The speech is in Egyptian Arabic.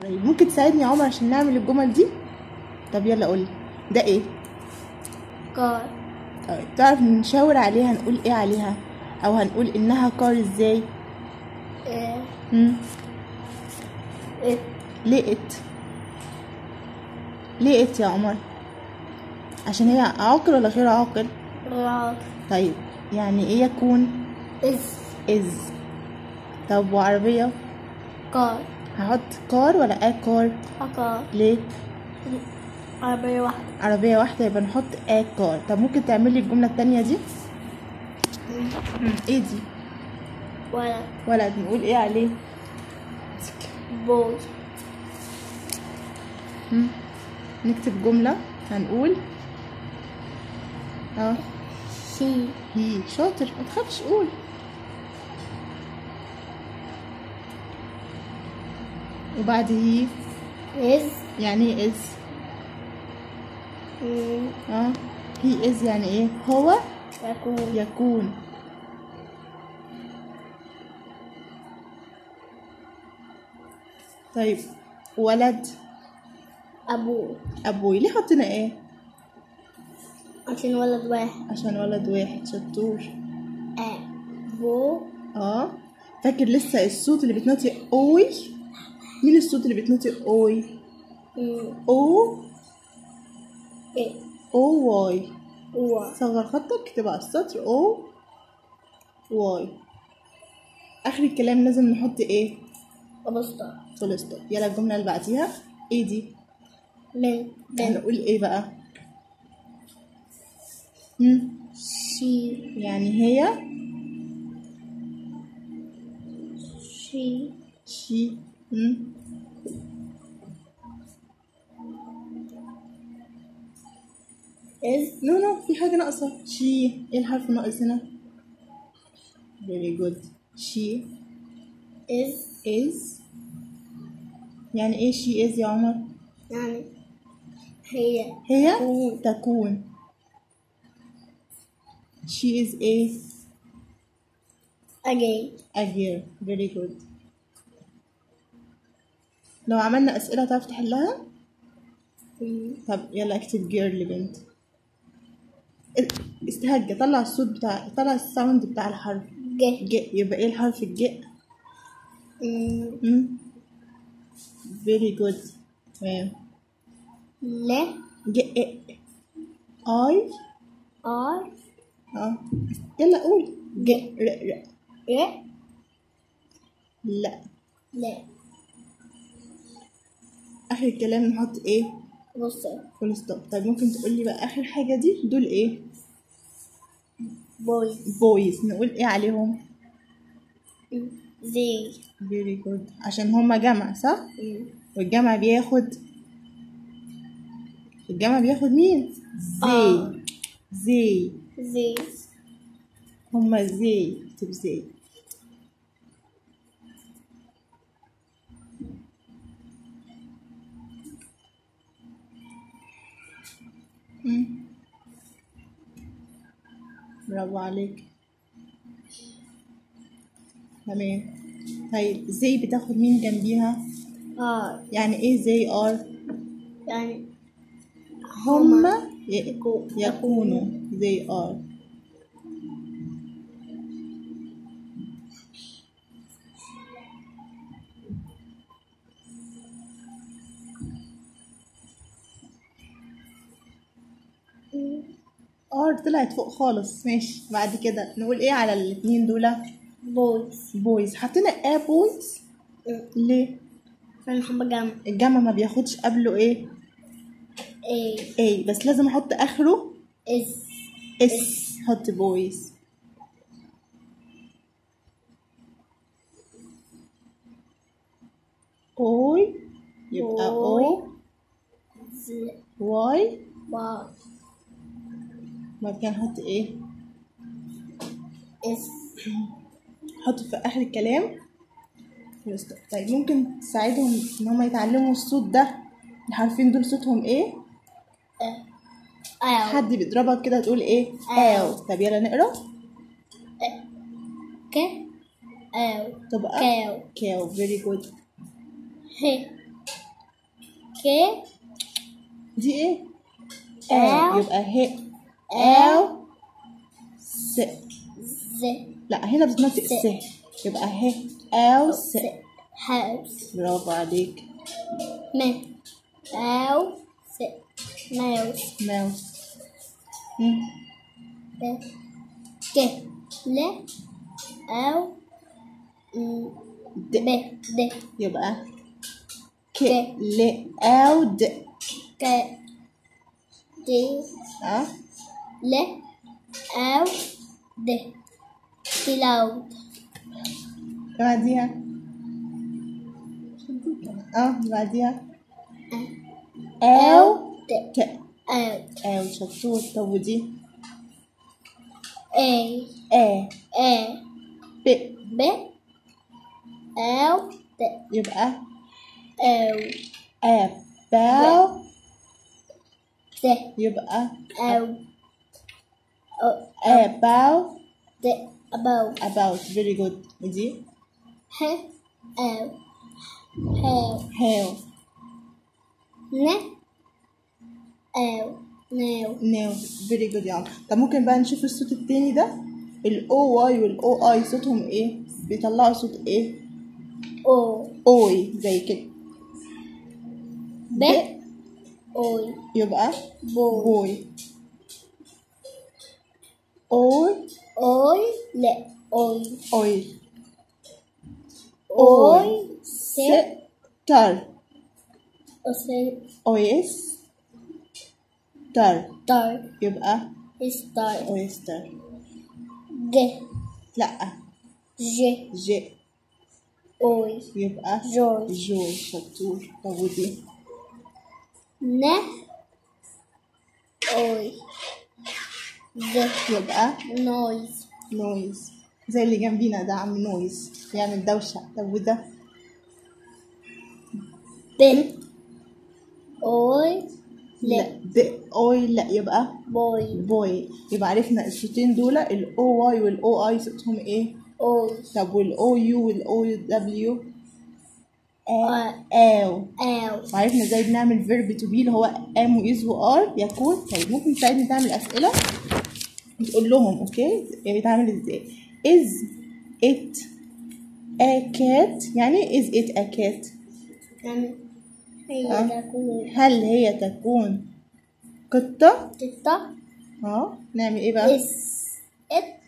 طيب ممكن تساعدني يا عمر عشان نعمل الجمل دي طب يلا قولي ده ايه كار طيب تعرف نشاور عليها هنقول ايه عليها او هنقول انها كار ازاي إيه مم. إيه لقت لقت يا عمر عشان هي عاقل ولا غير عاقل راك طيب يعني ايه يكون إز از طب وعربية كار هحط كار ولا ا كار أكار ليه عربية واحدة عربية واحدة يبقى نحط ا كار طب ممكن تعملي الجملة التانية دي مم. ايه دي ولد ولد نقول ايه عليه بوي مم. نكتب جملة هنقول اه شي هي شاطر ما تخافش قول وبعد هي إز يعني ايه از مم. اه هي از يعني ايه هو يكون يكون طيب ولد أبوه ابوي ليه حطينا ايه عشان ولد واحد عشان ولد واحد شطور أبو اه فاكر لسه الصوت اللي بتنطق اوي مين الصوت اللي بتنطق اوي مم. او إيه او واي هو صغر خطك اكتب على السطر او واي اخر الكلام لازم نحط ايه أبسطة فول ستوب يلا الجمله اللي بعديها ايه دي من بنت هنقول ايه بقى مم. شي يعني هي شي شي مم. إز نو نو في حاجة ناقصة شي ايه الحرف ناقص هنا very good she إز is يعني ايه she is يا عمر يعني هي هي تكون. تكون she is a again a girl very good لو عملنا أسئلة تعرف تحلها مم. طب يلا اكتب girl بنت استهجى طلع الصوت بتاع طلع الساوند بتاع الحرف جه ج يبقى ايه الحرف الج مم. مم. very good تمام ل ج اي اي R اه يلا قول ج ر ر ر لا لا اخر الكلام نحط ايه بص فول ستوب طيب ممكن تقولي بقى اخر حاجه دي دول ايه بوي بويز نقول ايه عليهم زي very good عشان هما جمع صح مم. والجمع بياخد الجمع بياخد مين زي آه. زي زي هما زي اكتب زي مم. برافو عليك تمام طيب زي بتاخد مين جنبيها R يعني ايه زي ار يعني هما ي- يكو- يكونوا زي ار ار طلعت فوق خالص ماشي بعد كده نقول ايه على الاتنين دول بويز بويز حطينا ايه بويز ليه عشان هما جمع الجمع ما بياخدش قبله ايه A ايه بس لازم احط اخره is اس حط بويز اوي يبقى او Z واي Y بعد كده نحط ايه is حط في اخر الكلام فول ستوب. طيب ممكن تساعدهم ان هم يتعلموا الصوت ده الحرفين دول صوتهم ايه L حد بيضربك كده تقول ايه آو. او طب يلا نقرا K L تبقى كاو كاو very good H كي دي ايه آو. آو يبقى هي آو س ز لا هنا بتنطق س. س يبقى هي آو س هاوس برافو عليك م أو س ماوس ماوس مم. ب ك ل أو م، د ب د يبقى ك ك. ل آو د ك د اه ل أو د كلاود بعديها اه بعديها آو د ت أو آو شطور طب ودي A آ A ب ب أو د يبقى أو آ باو د يبقى أو أو about د about about very good ودي ه أو هاو how ن أو ناو no very good يا عمر طب ممكن بقى نشوف الصوت التاني ده ال O Y وال O I صوتهم ايه بيطلعوا صوت ايه أو اوي زي كده ب أوي يبقى بو boy or أوي لا أوي oil أوي س tar أصل oyster tar دار يبقى ستار oyster ج لا ج ج أوي يبقى جوي جوي شطور طب ودي ن أوي ز يبقى نويز نويز زي اللي جنبينا ده عم نويز يعمل دوشة طب وده بن أوي لا لا ب اوي لا يبقى بوي بوي يبقى عرفنا الصوتين دول الاو واي والاو اي صوتهم ايه أوي طب والاو يو والاو دبليو آه. او أو وعرفنا ازاي بنعمل فيرب تو بي اللي هو ام واز وار يكون طيب ممكن تساعدني تعمل اسئله بتقول لهم اوكي يعني بيتعمل ازاي is it a cat يعني is it a cat يعني هي آه. تكون هل هي تكون قطة تتا اه نعمل ايه بقى is it